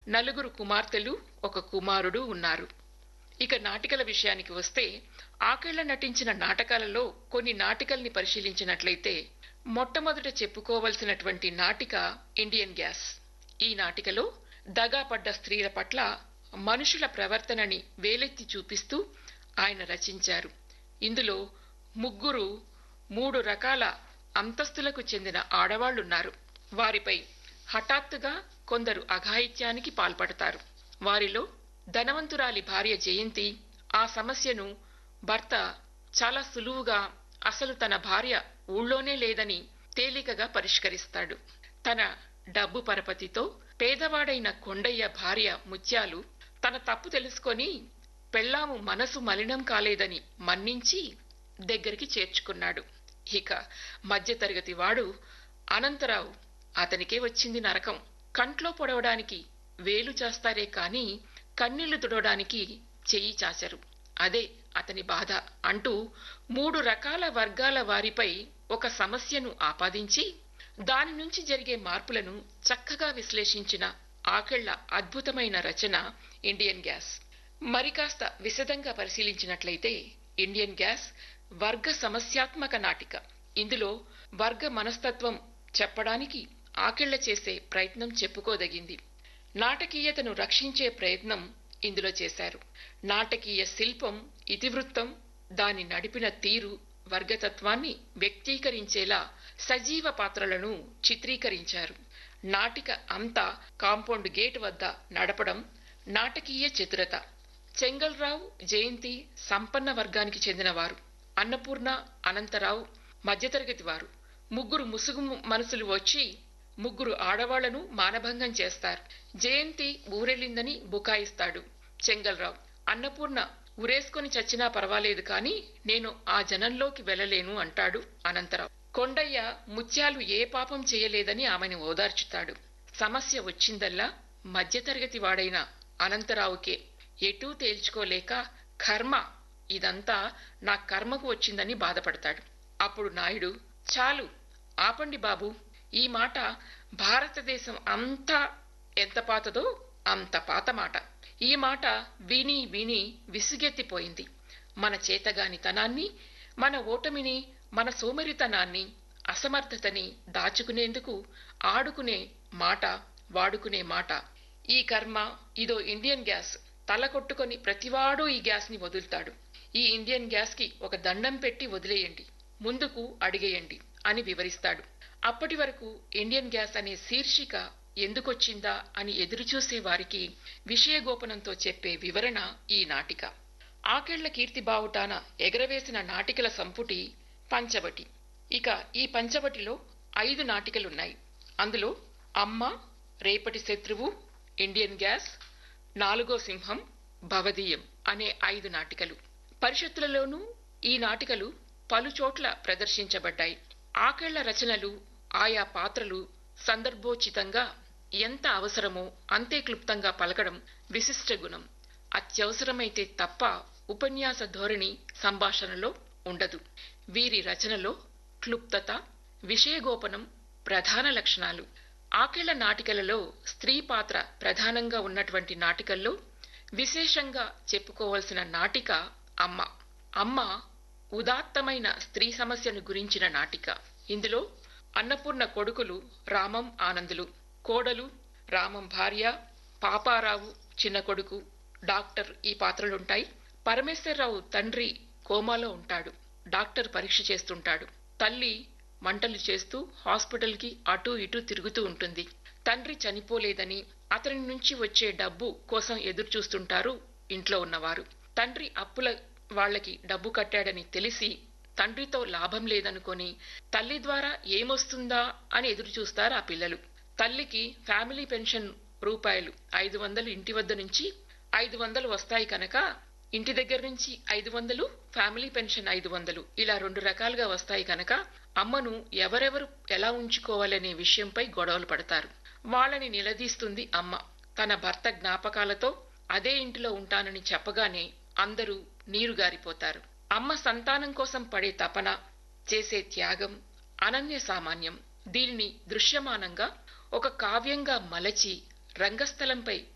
నలుగురు కుమార్తెలు ఒక కుమారుడు ఉన్నారు ఇక నాటికల విషయానికి వస్తే ఆకేళ్ల నటించిన నాటకాలలో కొన్ని నాటికల్ని పరిశీలించినట్లయితే మొట్టమొదట చెప్పుకోవలసినటువంటి నాటిక ఇండియన్ గ్యాస్ ఈ నాటికలో దగాపడ్డ స్త్రీల పట్ల మనుషుల ప్రవర్తనని వేలెత్తి చూపిస్తూ ఆయన రచించారు ఇందులో ముగ్గురు మూడు రకాల అంతస్తులకు చెందిన ఆడవాళ్లున్నారు వారిపై హఠాత్తుగా కొందరు అఘాయిత్యానికి పాల్పడతారు వారిలో ధనవంతురాలి భార్య జయంతి ఆ సమస్యను భర్త చాలా సులువుగా అసలు తన భార్య ఊళ్ళోనే లేదని తేలికగా పరిష్కరిస్తాడు తన డబ్బు పరపతితో పేదవాడైన కొండయ్య భార్య ముత్యాలు తన తప్పు తెలుసుకొని పెళ్ళాము మనసు మలినం కాలేదని మన్నించి దగ్గరికి చేర్చుకున్నాడు ఇక మధ్యతరగతి వాడు అనంతరావు అతనికే వచ్చింది నరకం కంట్లో పొడవడానికి వేలు చేస్తారే కాని కన్నీళ్లు తుడవడానికి చెయ్యి చాచరు అదే అతని బాధ అంటూ మూడు రకాల వర్గాల వారిపై ఒక సమస్యను ఆపాదించి దాని నుంచి జరిగే మార్పులను చక్కగా విశ్లేషించిన ఆకెళ్ల అద్భుతమైన రచన ఇండియన్ గ్యాస్ మరి కాస్త విశదంగా పరిశీలించినట్లయితే ఇండియన్ గ్యాస్ వర్గ సమస్యాత్మక నాటిక ఇందులో వర్గ మనస్తత్వం చెప్పడానికి ఆకెళ్ల చేసే ప్రయత్నం చెప్పుకోదగింది నాటకీయతను రక్షించే ప్రయత్నం ఇందులో చేశారు నాటకీయ శిల్పం ఇతివృత్తం దాని నడిపిన తీరు వర్గతత్వాన్ని వ్యక్తీకరించేలా సజీవ పాత్రలను చిత్రీకరించారు నాటిక అంతా కాంపౌండ్ గేట్ వద్ద నడపడం నాటకీయ చతురత చెంగల్రావు జయంతి సంపన్న వర్గానికి చెందినవారు అన్నపూర్ణ అనంతరావు మధ్యతరగతి వారు ముగ్గురు ముసుగు మనసులు వచ్చి ముగ్గురు ఆడవాళ్లను మానభంగం చేస్తారు జయంతి ఊరెళ్ళిందని బుకాయిస్తాడు చెంగల్రావు అన్నపూర్ణ ఉరేసుకొని చచ్చినా పర్వాలేదు కాని నేను ఆ జనంలోకి వెళ్ళలేను అంటాడు అనంతరావు కొండయ్య ముత్యాలు ఏ పాపం చేయలేదని ఆమెను ఓదార్చుతాడు సమస్య వచ్చిందల్లా మధ్యతరగతి వాడైన అనంతరావుకే ఎటూ తేల్చుకోలేక కర్మ ఇదంతా నా కర్మకు వచ్చిందని బాధపడతాడు అప్పుడు నాయుడు చాలు ఆపండి బాబు ఈ మాట భారతదేశం అంతా ఎంత పాతదో అంత పాత మాట ఈ మాట విని విని విసుగెత్తిపోయింది మన చేతగానితనాన్ని మన ఓటమిని మన సోమరితనాన్ని అసమర్థతని దాచుకునేందుకు ఆడుకునే మాట వాడుకునే మాట ఈ కర్మ ఇదో ఇండియన్ గ్యాస్ తల కొట్టుకొని ప్రతివాడు ఈ గ్యాస్ ని వదులుతాడు ఈ ఇండియన్ గ్యాస్ కి ఒక దండం పెట్టి వదిలేయండి ముందుకు అడిగేయండి అని వివరిస్తాడు అప్పటి వరకు ఇండియన్ గ్యాస్ అనే శీర్షిక ఎందుకొచ్చిందా అని ఎదురుచూసే వారికి విషయగోపనంతో చెప్పే వివరణ ఈ నాటిక ఆకేళ్ల కీర్తి బావుటాన ఎగరవేసిన నాటికల సంపుటి పంచవటి ఇక ఈ పంచవటిలో ఐదు నాటికలున్నాయి అందులో అమ్మ రేపటి శత్రువు ఇండియన్ గ్యాస్ నాలుగో సింహం భవదీయం అనే ఐదు నాటికలు పరిషత్తులలోనూ ఈ నాటికలు పలుచోట్ల ప్రదర్శించబడ్డాయి ఆకేళ్ల రచనలు ఆయా పాత్రలు సందర్భోచితంగా ఎంత అవసరమో అంతే క్లుప్తంగా పలకడం విశిష్ట గుణం అత్యవసరమైతే తప్ప ఉపన్యాస ధోరణి సంభాషణలో ఉండదు వీరి రచనలో క్లుప్తత విషయగోపనం ప్రధాన లక్షణాలు ఆకేళ్ల నాటికలలో స్త్రీ పాత్ర ప్రధానంగా ఉన్నటువంటి నాటికల్లో విశేషంగా చెప్పుకోవలసిన నాటిక అమ్మ అమ్మ ఉదాత్తమైన స్త్రీ సమస్యను గురించిన నాటిక ఇందులో అన్నపూర్ణ కొడుకులు రామం ఆనందులు కోడలు రామం భార్య పాపారావు చిన్న కొడుకు డాక్టర్ ఈ పాత్రలుంటాయి పరమేశ్వరరావు తండ్రి కోమాలో ఉంటాడు డాక్టర్ పరీక్ష చేస్తుంటాడు తల్లి మంటలు చేస్తూ హాస్పిటల్కి అటూ ఇటూ తిరుగుతూ ఉంటుంది తండ్రి చనిపోలేదని అతని నుంచి వచ్చే డబ్బు కోసం ఎదురు చూస్తుంటారు ఇంట్లో ఉన్నవారు తండ్రి అప్పుల వాళ్లకి డబ్బు కట్టాడని తెలిసి తండ్రితో లాభం లేదనుకొని తల్లి ద్వారా ఏమొస్తుందా అని ఎదురు చూస్తారు ఆ పిల్లలు తల్లికి ఫ్యామిలీ పెన్షన్ రూపాయలు ఐదు వందలు ఇంటి వద్ద నుంచి ఐదు వందలు వస్తాయి కనుక ఇంటి దగ్గర నుంచి ఐదు వందలు ఫ్యామిలీ పెన్షన్ ఐదు వందలు ఇలా రెండు రకాలుగా వస్తాయి కనుక అమ్మను ఎవరెవరు ఎలా ఉంచుకోవాలనే విషయంపై గొడవలు పడతారు వాళ్ళని నిలదీస్తుంది అమ్మ తన భర్త జ్ఞాపకాలతో అదే ఇంటిలో ఉంటానని చెప్పగానే అందరూ నీరుగారిపోతారు అమ్మ సంతానం కోసం పడే తపన చేసే త్యాగం అనన్య సామాన్యం దీనిని దృశ్యమానంగా ఒక కావ్యంగా మలచి రంగస్థలంపై